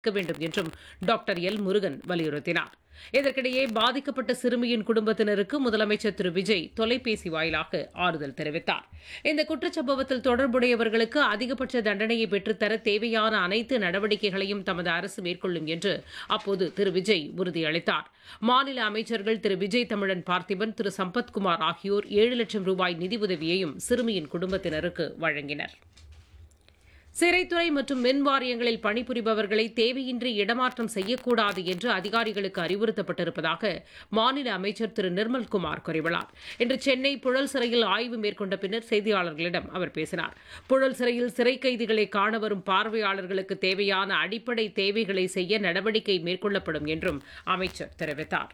இருக்க வேண்டும் என்றும் டாக்டர் எல் முருகன் வலியுறுத்தினார் இதற்கிடையே பாதிக்கப்பட்ட சிறுமியின் குடும்பத்தினருக்கு முதலமைச்சர் திரு விஜய் தொலைபேசி வாயிலாக ஆறுதல் தெரிவித்தார் இந்த குற்றச்சம்பவத்தில் தொடர்புடையவர்களுக்கு அதிகபட்ச தண்டனையை பெற்றுத்தர தேவையான அனைத்து நடவடிக்கைகளையும் தமது அரசு மேற்கொள்ளும் என்று அப்போது திரு விஜய் உறுதியளித்தார் மாநில அமைச்சர்கள் திரு விஜய் தமிழன் பார்த்திபன் திரு சம்பத்குமார் ஆகியோர் ஏழு லட்சம் ரூபாய் நிதி உதவியையும் சிறுமியின் குடும்பத்தினருக்கு வழங்கினர் சிறைத்துறை மற்றும் மின் வாரியங்களில் பணிபுரிபவர்களை தேவையின்றி இடமாற்றம் செய்யக்கூடாது என்று அதிகாரிகளுக்கு அறிவுறுத்தப்பட்டிருப்பதாக மாநில அமைச்சர் திரு நிர்மல்குமார் கூறியுள்ளார் இன்று சென்னை புழல் சிறையில் ஆய்வு மேற்கொண்ட பின்னர் செய்தியாளர்களிடம் அவர் பேசினார் புழல் சிறையில் சிறை கைதிகளை காண வரும் பார்வையாளர்களுக்கு தேவையான அடிப்படை தேவைகளை செய்ய நடவடிக்கை மேற்கொள்ளப்படும் என்றும் அமைச்சர் தெரிவித்தார்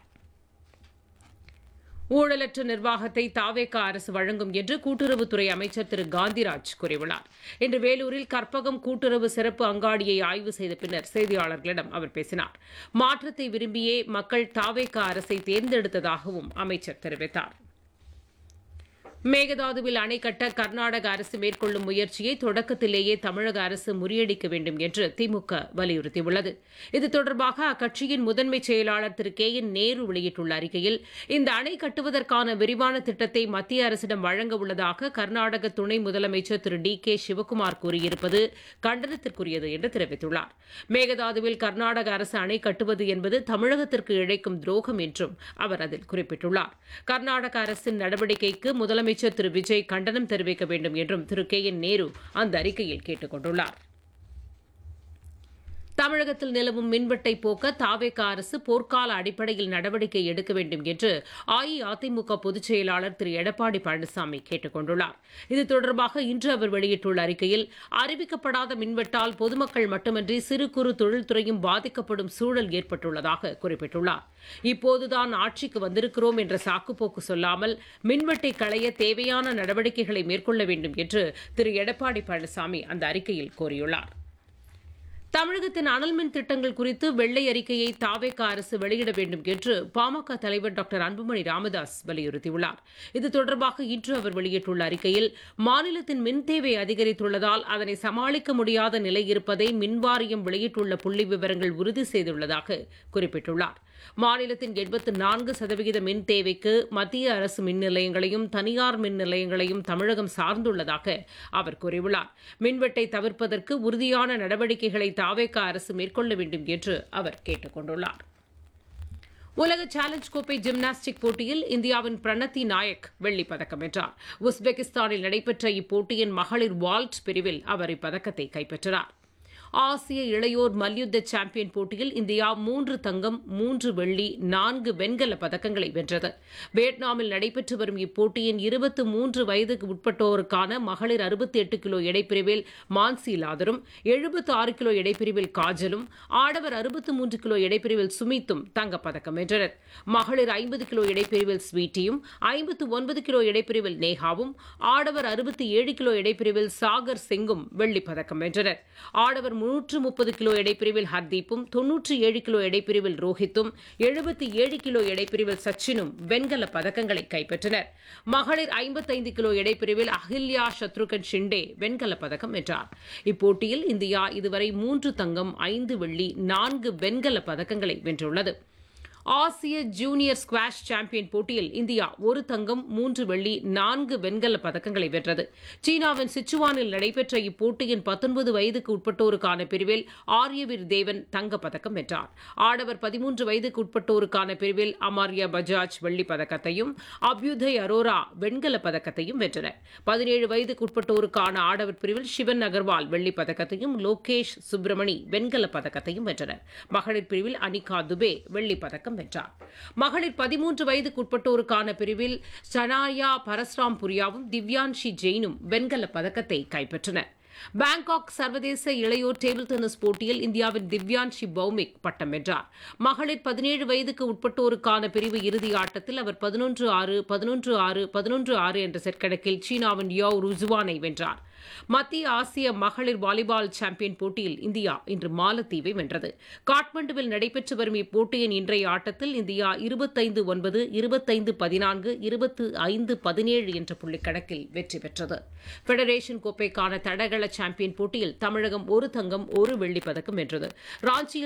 ஊழலற்ற நிர்வாகத்தை தாவேகா அரசு வழங்கும் என்று கூட்டுறவுத்துறை அமைச்சர் திரு காந்திராஜ் கூறியுள்ளார் இன்று வேலூரில் கற்பகம் கூட்டுறவு சிறப்பு அங்காடியை ஆய்வு செய்த பின்னர் செய்தியாளர்களிடம் அவர் பேசினார் மாற்றத்தை விரும்பியே மக்கள் தாவேகா அரசை தேர்ந்தெடுத்ததாகவும் அமைச்சர் தெரிவித்தார் மேகதாதுவில் அணை கட்ட கர்நாடக அரசு மேற்கொள்ளும் முயற்சியை தொடக்கத்திலேயே தமிழக அரசு முறியடிக்க வேண்டும் என்று திமுக வலியுறுத்தியுள்ளது இது தொடர்பாக அக்கட்சியின் முதன்மை செயலாளர் திரு கே என் நேரு வெளியிட்டுள்ள அறிக்கையில் இந்த அணை கட்டுவதற்கான விரிவான திட்டத்தை மத்திய அரசிடம் வழங்க உள்ளதாக கர்நாடக துணை முதலமைச்சர் திரு டி கே சிவக்குமார் கூறியிருப்பது கண்டனத்திற்குரியது என்று தெரிவித்துள்ளார் மேகதாதுவில் கர்நாடக அரசு அணை கட்டுவது என்பது தமிழகத்திற்கு இழைக்கும் துரோகம் என்றும் அவர் அதில் குறிப்பிட்டுள்ளார் கர்நாடக அரசின் நடவடிக்கைக்கு முதலமைச்சர் முதலமைச்சர் திரு விஜய் கண்டனம் தெரிவிக்க வேண்டும் என்றும் திரு கே என் நேரு அந்த அறிக்கையில் கேட்டுக் கொண்டுள்ளார் தமிழகத்தில் நிலவும் மின்வெட்டை போக்க தாவேக அரசு போர்க்கால அடிப்படையில் நடவடிக்கை எடுக்க வேண்டும் என்று அஇஅதிமுக பொதுச் செயலாளர் திரு எடப்பாடி பழனிசாமி கேட்டுக் கொண்டுள்ளார் இது தொடர்பாக இன்று அவர் வெளியிட்டுள்ள அறிக்கையில் அறிவிக்கப்படாத மின்வெட்டால் பொதுமக்கள் மட்டுமின்றி சிறு குறு தொழில்துறையும் பாதிக்கப்படும் சூழல் ஏற்பட்டுள்ளதாக குறிப்பிட்டுள்ளார் இப்போதுதான் ஆட்சிக்கு வந்திருக்கிறோம் என்ற சாக்குப்போக்கு சொல்லாமல் மின்வெட்டை களைய தேவையான நடவடிக்கைகளை மேற்கொள்ள வேண்டும் என்று திரு எடப்பாடி பழனிசாமி அந்த அறிக்கையில் கோரியுள்ளார் தமிழகத்தின் அனல் மின் திட்டங்கள் குறித்து வெள்ளை அறிக்கையை தாவேக அரசு வெளியிட வேண்டும் என்று பாமக தலைவர் டாக்டர் அன்புமணி ராமதாஸ் வலியுறுத்தியுள்ளார் இது தொடர்பாக இன்று அவர் வெளியிட்டுள்ள அறிக்கையில் மாநிலத்தின் மின் தேவை அதிகரித்துள்ளதால் அதனை சமாளிக்க முடியாத நிலை இருப்பதை மின்வாரியம் வெளியிட்டுள்ள புள்ளி விவரங்கள் உறுதி செய்துள்ளதாக குறிப்பிட்டுள்ளார் மாநிலத்தின் எண்பத்து நான்கு சதவிகித மின் தேவைக்கு மத்திய அரசு மின் நிலையங்களையும் தனியார் மின் நிலையங்களையும் தமிழகம் சார்ந்துள்ளதாக அவர் கூறியுள்ளார் மின்வெட்டை தவிர்ப்பதற்கு உறுதியான நடவடிக்கைகளை தாவேக அரசு மேற்கொள்ள வேண்டும் என்று அவர் கேட்டுக் கொண்டுள்ளார் உலக சேலஞ்ச் கோப்பை ஜிம்னாஸ்டிக் போட்டியில் இந்தியாவின் பிரணத்தி நாயக் வெள்ளிப் பதக்கம் வென்றார் உஸ்பெகிஸ்தானில் நடைபெற்ற இப்போட்டியின் மகளிர் வால்ட் பிரிவில் அவர் இப்பதக்கத்தை கைப்பற்றினார் ஆசிய இளையோர் மல்யுத்த சாம்பியன் போட்டியில் இந்தியா மூன்று தங்கம் மூன்று வெள்ளி நான்கு வெண்கல பதக்கங்களை வென்றது வியட்நாமில் நடைபெற்று வரும் இப்போட்டியின் இருபத்தி மூன்று வயதுக்கு உட்பட்டோருக்கான மகளிர் அறுபத்தி எட்டு கிலோ எடைப்பிரிவில் மான்சி லாதரும் எழுபத்து ஆறு கிலோ எடைப்பிரிவில் காஜலும் ஆடவர் அறுபத்து மூன்று கிலோ எடைப்பிரிவில் சுமித்தும் தங்கப்பதக்கம் வென்றனர் மகளிர் ஐம்பது கிலோ எடைப்பிரிவில் ஸ்வீட்டியும் ஐம்பத்து ஒன்பது கிலோ எடைப்பிரிவில் நேஹாவும் ஆடவர் அறுபத்தி ஏழு கிலோ எடைப்பிரிவில் சாகர் சிங்கும் வெள்ளிப் பதக்கம் வென்றனர் ஆடவர் முன்னூற்று முப்பது கிலோ எடைப்பிரிவில் ஹர்தீப்பும் தொன்னூற்றி ஏழு கிலோ எடைப்பிரிவில் ரோஹித்தும் எழுபத்தி ஏழு கிலோ எடைப்பிரிவில் சச்சினும் வெண்கல பதக்கங்களை கைப்பற்றினர் மகளிர் ஐம்பத்தைந்து கிலோ எடைப்பிரிவில் அஹில்யா சத்ருகன் ஷிண்டே வெண்கல பதக்கம் வென்றார் இப்போட்டியில் இந்தியா இதுவரை மூன்று தங்கம் ஐந்து வெள்ளி நான்கு வெண்கல பதக்கங்களை வென்றுள்ளது ஆசிய ஜூனியர் ஸ்குவாஷ் சாம்பியன் போட்டியில் இந்தியா ஒரு தங்கம் மூன்று வெள்ளி நான்கு வெண்கல பதக்கங்களை வென்றது சீனாவின் சிச்சுவானில் நடைபெற்ற இப்போட்டியின் பத்தொன்பது வயதுக்கு உட்பட்டோருக்கான பிரிவில் ஆரியவீர் தேவன் தங்கப் பதக்கம் வென்றார் ஆடவர் பதிமூன்று வயதுக்கு உட்பட்டோருக்கான பிரிவில் அமாரியா பஜாஜ் வெள்ளிப் பதக்கத்தையும் அபியுதய் அரோரா வெண்கல பதக்கத்தையும் வென்றனர் பதினேழு வயதுக்கு உட்பட்டோருக்கான ஆடவர் பிரிவில் சிவன் அகர்வால் வெள்ளிப் பதக்கத்தையும் லோகேஷ் சுப்பிரமணி வெண்கல பதக்கத்தையும் வென்றனர் மகளிர் பிரிவில் அனிகா துபே வெள்ளிப் பதக்கம் வென்றார் மகளிர் பதிமூன்று வயதுக்குட்பட்டோருக்கான பிரிவில் சனாயா பரஸ்ராம் புரியாவும் திவ்யான்ஷி ஜெயினும் வெண்கல பதக்கத்தை கைப்பற்றினர் பாங்காக் சர்வதேச இளையோர் டேபிள் டென்னிஸ் போட்டியில் இந்தியாவின் திவ்யான்ஷி பௌமிக் பட்டம் வென்றார் மகளிர் பதினேழு வயதுக்கு உட்பட்டோருக்கான பிரிவு இறுதி ஆட்டத்தில் அவர் பதினொன்று ஆறு பதினொன்று ஆறு பதினொன்று ஆறு என்ற செட் கணக்கில் சீனாவின் யோ ருஜுவானை வென்றார் மத்திய ஆசிய மகளிர் வாலிபால் சாம்பியன் போட்டியில் இந்தியா இன்று மாலத்தீவை வென்றது காட்மண்டுவில் நடைபெற்று வரும் இப்போட்டியின் இன்றைய ஆட்டத்தில் இந்தியா இருபத்தைந்து ஒன்பது இருபத்தைந்து பதினான்கு இருபத்து ஐந்து பதினேழு என்ற புள்ளி கணக்கில் வெற்றி பெற்றது ஃபெடரேஷன் கோப்பைக்கான தடகள சாம்பியன் போட்டியில் தமிழகம் ஒரு தங்கம் ஒரு வெள்ளிப் பதக்கம் வென்றது ராஞ்சியில்